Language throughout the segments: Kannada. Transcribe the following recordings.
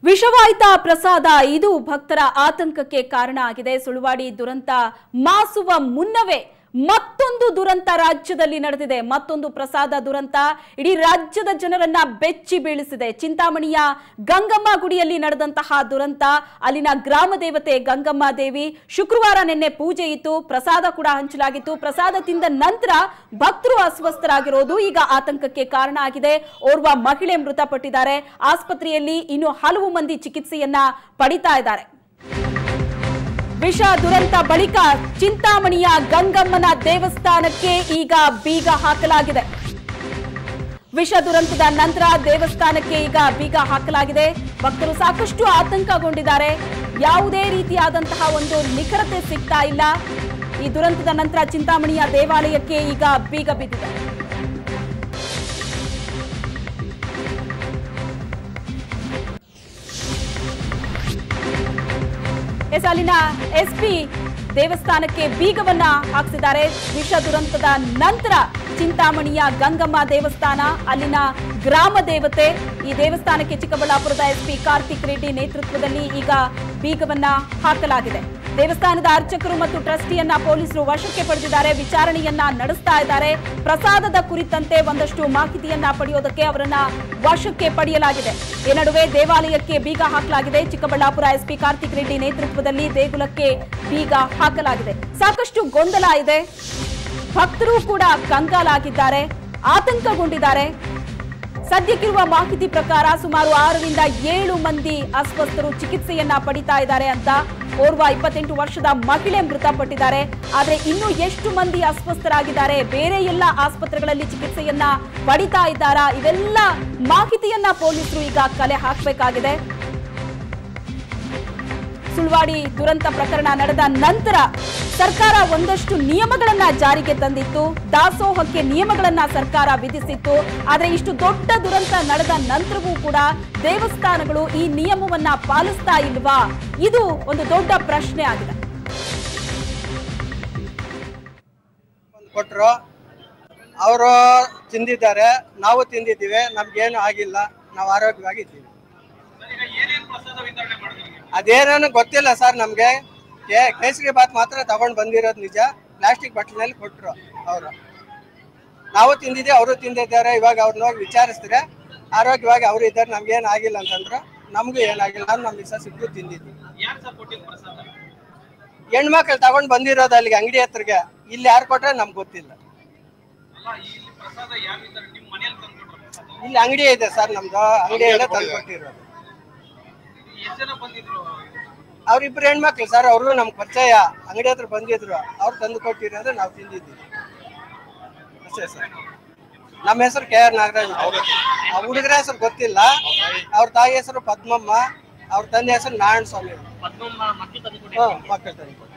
ವಿಷವಾಯಿತ ಪ್ರಸಾದ ಇದು ಭಕ್ತರ ಆತಂಕಕ್ಕೆ ಕಾರಣ ಆಗಿದೆ ಸುಳ್ವಾಡಿ ದುರಂತ ಮಾಸುವ ಮುನ್ನವೇ ಮತ್ತೊಂದು ದುರಂತ ರಾಜ್ಯದಲ್ಲಿ ನಡೆದಿದೆ ಮತ್ತೊಂದು ಪ್ರಸಾದ ದುರಂತ ಇಡೀ ರಾಜ್ಯದ ಜನರನ್ನ ಬೆಚ್ಚಿ ಬೀಳಿಸಿದೆ ಚಿಂತಾಮಣಿಯ ಗಂಗಮ್ಮ ಗುಡಿಯಲ್ಲಿ ನಡೆದಂತಹ ದುರಂತ ಅಲ್ಲಿನ ಗ್ರಾಮ ದೇವತೆ ಗಂಗಮ್ಮ ದೇವಿ ಶುಕ್ರವಾರ ನಿನ್ನೆ ಪೂಜೆ ಇತ್ತು ಪ್ರಸಾದ ಕೂಡ ಹಂಚಲಾಗಿತ್ತು ಪ್ರಸಾದ ತಿಂದ ನಂತರ ಭಕ್ತರು ಅಸ್ವಸ್ಥರಾಗಿರೋದು ಈಗ ಆತಂಕಕ್ಕೆ ಕಾರಣ ಆಗಿದೆ ಓರ್ವ ಮಹಿಳೆ ಮೃತಪಟ್ಟಿದ್ದಾರೆ ಆಸ್ಪತ್ರೆಯಲ್ಲಿ ಇನ್ನು ಹಲವು ಮಂದಿ ಚಿಕಿತ್ಸೆಯನ್ನ ಪಡಿತಾ ಇದ್ದಾರೆ ವಿಷ ದುರಂತ ಬಳಿಕ ಚಿಂತಾಮಣಿಯ ಗಂಗಮ್ಮನ ದೇವಸ್ಥಾನಕ್ಕೆ ಈಗ ಬೀಗ ಹಾಕಲಾಗಿದೆ ವಿಷ ದುರಂತದ ನಂತರ ದೇವಸ್ಥಾನಕ್ಕೆ ಈಗ ಬೀಗ ಹಾಕಲಾಗಿದೆ ಭಕ್ತರು ಸಾಕಷ್ಟು ಆತಂಕಗೊಂಡಿದ್ದಾರೆ ಯಾವುದೇ ರೀತಿಯಾದಂತಹ ಒಂದು ನಿಖರತೆ ಸಿಗ್ತಾ ಇಲ್ಲ ಈ ದುರಂತದ ನಂತರ ಚಿಂತಾಮಣಿಯ ದೇವಾಲಯಕ್ಕೆ ಈಗ ಬೀಗ ಬಿದ್ದಿದೆ ಎಸ್ ಅಲ್ಲಿನ ಎಸ್ಪಿ ದೇವಸ್ಥಾನಕ್ಕೆ ಬೀಗವನ್ನ ಹಾಕಿಸಿದ್ದಾರೆ ವಿಷ ದುರಂತದ ನಂತರ ಚಿಂತಾಮಣಿಯ ಗಂಗಮ್ಮ ದೇವಸ್ಥಾನ ಅಲ್ಲಿನ ಗ್ರಾಮ ದೇವತೆ ಈ ದೇವಸ್ಥಾನಕ್ಕೆ ಚಿಕ್ಕಬಳ್ಳಾಪುರದ ಎಸ್ಪಿ ಕಾರ್ತಿಕ್ ರೆಡ್ಡಿ ನೇತೃತ್ವದಲ್ಲಿ ಈಗ ಬೀಗವನ್ನ ಹಾಕಲಾಗಿದೆ ದೇವಸ್ಥಾನದ ಅರ್ಚಕರು ಮತ್ತು ಟ್ರಸ್ಟಿಯನ್ನ ಪೊಲೀಸರು ವಶಕ್ಕೆ ಪಡೆದಿದ್ದಾರೆ ವಿಚಾರಣೆಯನ್ನ ನಡೆಸ್ತಾ ಇದ್ದಾರೆ ಪ್ರಸಾದದ ಕುರಿತಂತೆ ಒಂದಷ್ಟು ಮಾಹಿತಿಯನ್ನ ಪಡೆಯೋದಕ್ಕೆ ಅವರನ್ನ ವಶಕ್ಕೆ ಪಡೆಯಲಾಗಿದೆ ಈ ನಡುವೆ ದೇವಾಲಯಕ್ಕೆ ಬೀಗ ಹಾಕಲಾಗಿದೆ ಚಿಕ್ಕಬಳ್ಳಾಪುರ ಎಸ್ಪಿ ಕಾರ್ತಿಕ್ ರೆಡ್ಡಿ ನೇತೃತ್ವದಲ್ಲಿ ದೇಗುಲಕ್ಕೆ ಬೀಗ ಹಾಕಲಾಗಿದೆ ಸಾಕಷ್ಟು ಗೊಂದಲ ಇದೆ ಭಕ್ತರು ಕೂಡ ಕಂಗಾಲಾಗಿದ್ದಾರೆ ಆತಂಕಗೊಂಡಿದ್ದಾರೆ ಸದ್ಯಕ್ಕಿರುವ ಮಾಹಿತಿ ಪ್ರಕಾರ ಸುಮಾರು ಆರರಿಂದ ಏಳು ಮಂದಿ ಅಸ್ವಸ್ಥರು ಚಿಕಿತ್ಸೆಯನ್ನ ಪಡಿತಾ ಇದ್ದಾರೆ ಅಂತ ಓರ್ವ ಇಪ್ಪತ್ತೆಂಟು ವರ್ಷದ ಮಹಿಳೆ ಮೃತಪಟ್ಟಿದ್ದಾರೆ ಆದ್ರೆ ಇನ್ನು ಎಷ್ಟು ಮಂದಿ ಅಸ್ವಸ್ಥರಾಗಿದ್ದಾರೆ ಬೇರೆ ಎಲ್ಲ ಆಸ್ಪತ್ರೆಗಳಲ್ಲಿ ಚಿಕಿತ್ಸೆಯನ್ನ ಪಡಿತಾ ಇದ್ದಾರಾ ಇವೆಲ್ಲ ಮಾಹಿತಿಯನ್ನ ಪೊಲೀಸರು ಈಗ ಕಲೆ ಹಾಕಬೇಕಾಗಿದೆ ಸುಳ್ವಾಡಿ ದುರಂತ ಪ್ರಕರಣ ನಡೆದ ನಂತರ ಸರ್ಕಾರ ಒಂದಷ್ಟು ನಿಯಮಗಳನ್ನ ಜಾರಿಗೆ ತಂದಿತ್ತು ದಾಸೋಹಕ್ಕೆ ನಿಯಮಗಳನ್ನ ಸರ್ಕಾರ ವಿಧಿಸಿತ್ತು ಆದ್ರೆ ಇಷ್ಟು ದೊಡ್ಡ ದುರಂತ ನಡೆದ ನಂತರವೂ ಕೂಡ ದೇವಸ್ಥಾನಗಳು ಈ ನಿಯಮವನ್ನ ಪಾಲಿಸ್ತಾ ಇಲ್ವಾ ಇದು ಒಂದು ದೊಡ್ಡ ಪ್ರಶ್ನೆ ಆಗಿದೆ ಕೊಟ್ಟರು ಅವರು ತಿಂದಿದ್ದಾರೆ ನಾವು ತಿಂದಿದ್ದೀವಿ ನಮ್ಗೇನು ಆಗಿಲ್ಲ ನಾವು ಆರೋಗ್ಯವಾಗಿದ್ದೀವಿ ಅದೇನೇನು ಗೊತ್ತಿಲ್ಲ ಸರ್ ನಮಗೆ ಕೇಸರಿ ಬಾತ್ ಮಾತ್ರ ತಗೊಂಡು ಬಂದಿರೋದು ನಿಜ ಪ್ಲಾಸ್ಟಿಕ್ ಬಟ್ಲಿನಲ್ಲಿ ಕೊಟ್ಟರು ಅವರು ನಾವು ತಿಂದಿದ್ದೀವಿ ಅವರು ತಿಂದಿದ್ದಾರೆ ಇವಾಗ ಅವ್ರನ್ನ ಹೋಗಿ ವಿಚಾರಿಸಿದ್ರೆ ಆರೋಗ್ಯವಾಗಿ ಅವರು ಇದ್ದಾರೆ ನಮ್ಗೇನು ಆಗಿಲ್ಲ ಅಂತಂದ್ರು ನಮಗೂ ಏನಾಗಿಲ್ಲ ನಾನು ನಮ್ಮ ಮಿಸಸ್ ಇಬ್ರು ತಿಂದಿದ್ದೀವಿ ಹೆಣ್ಮಕ್ಳು ತಗೊಂಡ್ ಬಂದಿರೋದು ಅಲ್ಲಿಗೆ ಅಂಗಡಿ ಹತ್ರಗೆ ಇಲ್ಲಿ ಯಾರು ಕೊಟ್ರೆ ನಮ್ಗೆ ಗೊತ್ತಿಲ್ಲ ಇಲ್ಲಿ ಅಂಗಡಿ ಇದೆ ಸರ್ ನಮ್ದು ಅಂಗಡಿಯಲ್ಲೇ ತಂದು ಕೊಟ್ಟಿರೋದು ಅವ್ರಿಬ್ರು ಹೆಣ್ಮಕ್ಳು ಸರ್ ಅವರು ನಮ್ಗೆ ಪರಿಚಯ ಅಂಗಡಿ ಹತ್ರ ಬಂದಿದ್ರು ಅವ್ರು ತಂದು ಕೊಟ್ಟಿರೋದು ನಾವು ತಿಂದಿದ್ದೀವಿ ಅಷ್ಟೇ ಸರ್ ನಮ್ಮ ಹೆಸರು ಕೆ ಆರ್ ನಾಗರಾಜ್ ಆ ಹುಡುಗರ ಹೆಸರು ಗೊತ್ತಿಲ್ಲ ಅವ್ರ ತಾಯಿ ಹೆಸರು ಪದ್ಮಮ್ಮ ಅವ್ರ ತಂದೆ ಹೆಸರು ನಾರಾಯಣ ಸ್ವಾಮಿ ಹ್ಮ್, ಮಕ್ಕಳು ತಂದು ಕೊಟ್ರು.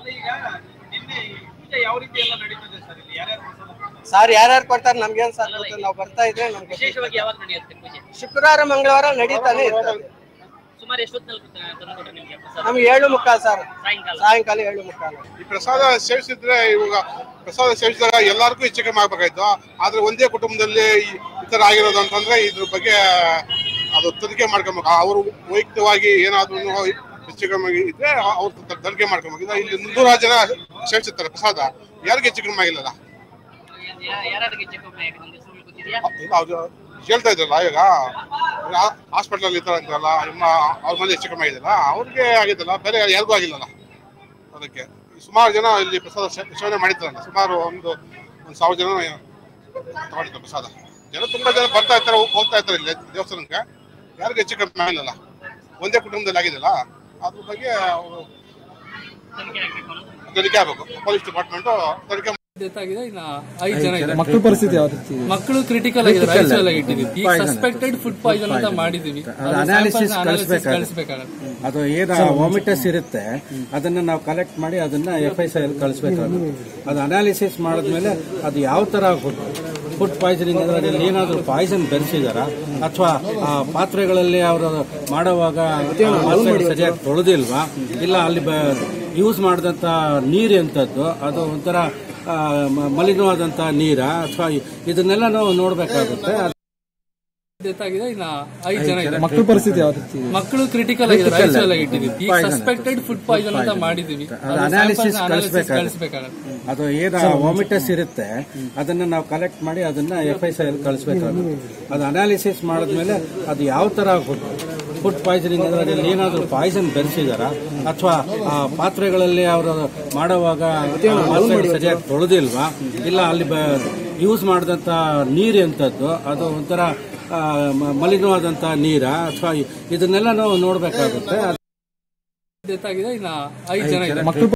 ಸರ್ ಯಾರ್ಯಾರು ಕೊಡ್ತಾರೆ ನಮ್ಗೇನ್ ಸರ್ ಗೊತ್ತು ನಾವು ಬರ್ತಾ ಇದ್ರೆ ನಮ್ಗೆ ಗೊತ್ತಿಲ್ಲ. ವಿಶೇಷವಾಗಿ ಯಾವಾಗ ನಡೆಯುತ್ತೆ ಪೂಜೆ ಶುಕ್ರವಾರ ಮಂಗಳವಾರ ನಡೀತಾನೆ ಇರ್ತದೆ ಸುಮಾರು ಎಷ್ಟೊತ್ತಿನಲ್ಲಿ ತಂದುಕೊಟ್ರೆ ನಿಮಗೆ ಪ್ರಸಾದ ನಮ್ಗೆ ಏಳು ಮುಕ್ಕಾಲು ಸರ್ ಸಾಯಂಕಾಲ ಸಾಯಂಕಾಲ ಏಳು ಮುಕ್ಕಾಲು ಈ ಪ್ರಸಾದ ಸೇವಿಸಿದ್ರೆ ಇವಾಗ ಪ್ರಸಾದ ಸೇವಿಸಿದಾಗ ಎಲ್ಲರಿಗೂ ಹೆಚ್ಚು ಕಮ್ಮಿ ಆಗ್ಬೇಕಾಯ್ತು ಆದ್ರೆ ಒಂದೇ ಕುಟುಂಬದಲ್ಲಿ ಈ ಈ ತರ ಆಗಿರೋದು ಅಂತಂದ್ರೆ ಇದ್ರ ಬಗ್ಗೆ ಅದು ತನಿಖೆ ಮಾಡ್ಕೊಬೇಕು ಅವರು ವೈಯಕ್ತಿಕವಾಗಿ ಏನಾದ್ರೂ ಹೆಚ್ಚು ಕಮ್ಮಿ ಇದ್ರೆ ಅವ್ರು ತ- ತನಿಖೆ ಮಾಡ್ಕೊಬೇಕು ಇದು ಇಲ್ಲಿ ಮುನ್ನೂರ ಜನ ಸೇವಿಸಿರ್ತಾರೆ ಪ್ರಸಾದ ಯಾರಿಗೆ ಹೆಚ್ಚು ಕಮ್ಮಿ ಆಗಿಲ್ಲಲ್ಲ ಯಾ- ಯಾರ್ಯಾರಿಗೆ ಹೆಚ್ಚು ಕಮ್ಮಿ ಆಗಿದೆ ನಿಮ್ಗೆ ಸುಳ್ಳು ಗೊತ್ತಿದೆಯಾ ಇಲ್ಲ ಅವ್ರು ಹೇಳ್ತಾ ಇದ್ರಲ್ಲ ಈಗ ಹಾಸ್ಪಿಟಲ್ ಈ ತರ ಇದ್ರಲ್ಲ ನಿಮ್ಮ ಅವ್ರ ಮನೆ ಹೆಚ್ಚು ಕಮ್ಮಿ ಆಗಿದೆಯಲ್ಲ ಅವ್ರಿಗೆ ಆಗಿದ್ದಲ್ಲ ಬೇರೆ ಯಾರಿಗೂ ಆಗಿಲ್ಲಲ್ಲ ಅದಕ್ಕೆ ಸುಮಾರು ಜನ ಇಲ್ಲಿ ಪ್ರಸಾದ ಸೇ- ಸೇವನೆ ಮಾಡಿದ್ರಲ್ಲ ಸುಮಾರು ಒಂದು ಒಂದು ಸಾವಿರ ಜನ ತಗೊಂಡಿದ್ದಾರೆ ಪ್ರಸಾದ ಜನ ತುಂಬಾ ಜನ ಬರ್ತಾ ಇರ್ತಾರೆ ಹೋಗ್- ಹೋಗ್ತಾ ಇರ್ತಾರೆ ಇಲ್ಲಿ ದೇವಸ್ಥಾನಕ್ಕೆ ಯಾರಿಗೂ ಹೆಚ್ಚು ಕಮ್ಮಿ ಆಗಿಲ್ಲಲ್ಲ ಒಂದೇ ಕುಟುಂಬದಲ್ಲಿ ಆಗಿದೆಯಲ್ಲ ಅದ್ರ ಬಗ್ಗೆ ಅವರು ತನಿಖೆ ಆಗ್ಬೇಕು ಅನ್ನೋದು ತನಿಖೆ ಆಗಬೇಕು ಪೊಲೀಸ್ ಡಿಪಾರ್ಟ್ಮೆಂಟ್ ತನಿಖೆ ಡೆತ್ ಆಗಿದೆ ಇನ್ನ ಐದು ಜನ ಇದ್ದಾರೆ ಮಕ್ಕಳ ಪರಿಸ್ಥಿತಿ ಯಾವ ರೀತಿ ಇದೆ? ಮಕ್ಕಳು ಕ್ರಿಟಿಕಲ್ ಆಗಿದ್ದಾರೆ ಐಸಿಯು ಎಲ್ಲ ಇಟ್ಟಿದ್ದೀವಿ ಈಗ ಸಸ್ಪೆಕ್ಟೆಡ್ ಫುಡ್ ಪಾಯ್ಸನ್ ಅಂತ ಮಾಡಿದೀವಿ ಅದು analysis ಕಳಿಸ್ಬೇಕಾಗುತ್ತೆ. ಕಳಿಸ್ಬೇಕಾಗುತ್ತೆ ಅದು ಏನು ವಾಮಿಟಸ್ ಇರುತ್ತೆ ಅದನ್ನ ನಾವು ಕಲೆಕ್ಟ್ ಮಾಡಿ ಅದನ್ನ ಎಫ್ ಐ ಅಲ್ಲಿ ಕಳಿಸ್ಬೇಕಾಗುತ್ತೆ ಅದು ಅನಾಲಿಸಿಸ್ ಮಾಡಿದ್ಮೇಲೆ ಅದು ಯಾವ ತರ ಫುಡ್ ಪಾಯ್ಸನಿಂಗ್ ಅಂದ್ರೆ ಅದ್ರಲ್ಲಿ ಏನಾದರೂ ಪಾಯ್ಸನ್ ಬೆರೆಸಿದಾರ ಅಥವಾ ಆ ಪಾತ್ರೆಗಳಲ್ಲಿ ಅವರು ಮಾಡುವಾಗ ಪಾತ್ರೆಗಳು ಸರಿಯಾಗಿ ತೊಳೆದಿಲ್ವಾ ಇಲ್ಲ ಅಲ್ಲಿ ಯೂಸ್ ಮಾಡಿದಂತ ನೀರು ಎಂಥದ್ದು ಅದು ಒಂಥರ ಆ, ಮ- ಮಲಿನವಾದಂತ ನೀರ ಅಥವಾ ಇದನ್ನೆಲ್ಲ ನಾವು ನೋಡಬೇಕಾಗುತ್ತೆ ಡೆತ್ ಆಗಿದೆ ಇನ್ನ ಐದು ಜನ ಇದ್ದಾರೆ ಮಕ್ಕಳ ಪರಿಸ್ಥಿತಿ ಯಾವ ರೀತಿ ಇದೆ? ಮಕ್ಕಳು ಕ್ರಿಟಿಕಲ್ ಆಗಿದ್ದಾರೆ ಐಸು ಎಲ್ಲ ಇಟ್ಟಿದ್ದೀವಿ ಈಗ Poison. ಸಸ್ಪೆಕ್ಟೆಡ್ ಫುಡ್ ಪಾಯ್ಸನ್ ಅಂತ ಮಾಡಿದೀವಿ ಅದು ಅನಾಲಿಸಿಸ್ ಕಳಿಸ್ಬೇಕಾಗುತ್ತೆ ಕಳಿಸ್ಬೇಕಾಗತ್ತೆ ಅದು ಏನು ವಾಮಿಟಸ್ ಇರುತ್ತೆ ಅದನ್ನ ನಾವು ಕಲೆಕ್ಟ್ ಮಾಡಿ ಅದನ್ನ ಎಫ್ ಐ ಎಲ್ ಕಳಿಸ್ಬೇಕಾಗುತ್ತೆ ಅದು ಅನಾಲಿಸಿಸ್ ಮಾಡಿದ್ಮೇಲೆ ಅದು ಯಾವ ತರ ಫುಡ್ ಪಾಯ್ಸನಿಂಗ್ ಅಂದ್ರೆ ಅದ್ರಲ್ಲಿ ಏನಾದರೂ ಪಾಯ್ಸನ್ ಬೆರೆಸಿದಾರ ಅಥವಾ ಆ ಪಾತ್ರೆಗಳಲ್ಲಿ ಅವರು ಮಾಡುವಾಗ ಪಾತ್ರೆಗಳು ಸರಿಯಾಗಿ ತೊಳೆದಿಲ್ವಾ ಇಲ್ಲ ಅಲ್ಲಿ ಯೂಸ್ ಮಾಡಿದಂಥ ನೀರು ಎಂಥದ್ದು ಅದು ಒಂಥರ ಆ, ಮ- ಮಲಿನವಾದಂಥ ನೀರ ಅಥವಾ ಇದನ್ನೆಲ್ಲ ನಾವು ನೋಡಬೇಕಾಗುತ್ತೆ ಡೆತ್ ಆಗಿದೆ ಇನ್ನ ಐದು ಜನ ಇದ್ದಾರೆ ಮಕ್ಕಳ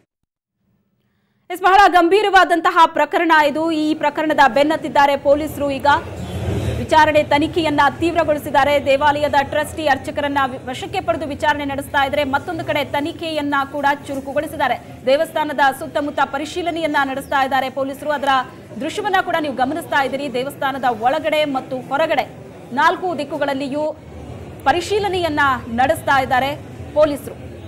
ಎಸ್ ಬಹಳ ಗಂಭೀರವಾದಂತಹ ಪ್ರಕರಣ ಇದು ಈ ಪ್ರಕರಣದ ಬೆನ್ನತ್ತಿದ್ದಾರೆ ಪೊಲೀಸರು ಈಗ ವಿಚಾರಣೆ ತನಿಖೆಯನ್ನ ತೀವ್ರಗೊಳಿಸಿದ್ದಾರೆ ದೇವಾಲಯದ ಟ್ರಸ್ಟಿ ಅರ್ಚಕರನ್ನ ವಿ- ವಶಕ್ಕೆ ಪಡೆದು ವಿಚಾರಣೆ ನಡೆಸ್ತಾ ಇದ್ದಾರೆ ಮತ್ತೊಂದು ಕಡೆ ತನಿಖೆಯನ್ನ ಕೂಡ ಚುರುಕುಗೊಳಿಸಿದ್ದಾರೆ ದೇವಸ್ಥಾನದ ಸುತ್ತಮುತ್ತ ಪರಿಶೀಲನೆಯನ್ನ ನಡೆಸ್ತಾ ಇದ್ದಾರೆ ಪೊಲೀಸರು ಅದರ ದೃಶ್ಯವನ್ನ ಕೂಡ ನೀವು ಗಮನಿಸ್ತಾ ಇದ್ದೀರಿ ದೇವಸ್ಥಾನದ ಒಳಗಡೆ ಮತ್ತು ಹೊರಗಡೆ ನಾಲ್ಕು ದಿಕ್ಕುಗಳಲ್ಲಿಯೂ ಪರಿಶೀಲನೆಯನ್ನ ನಡೆಸ್ತಾ ಇದ್ದಾರೆ ಪೊಲೀಸರು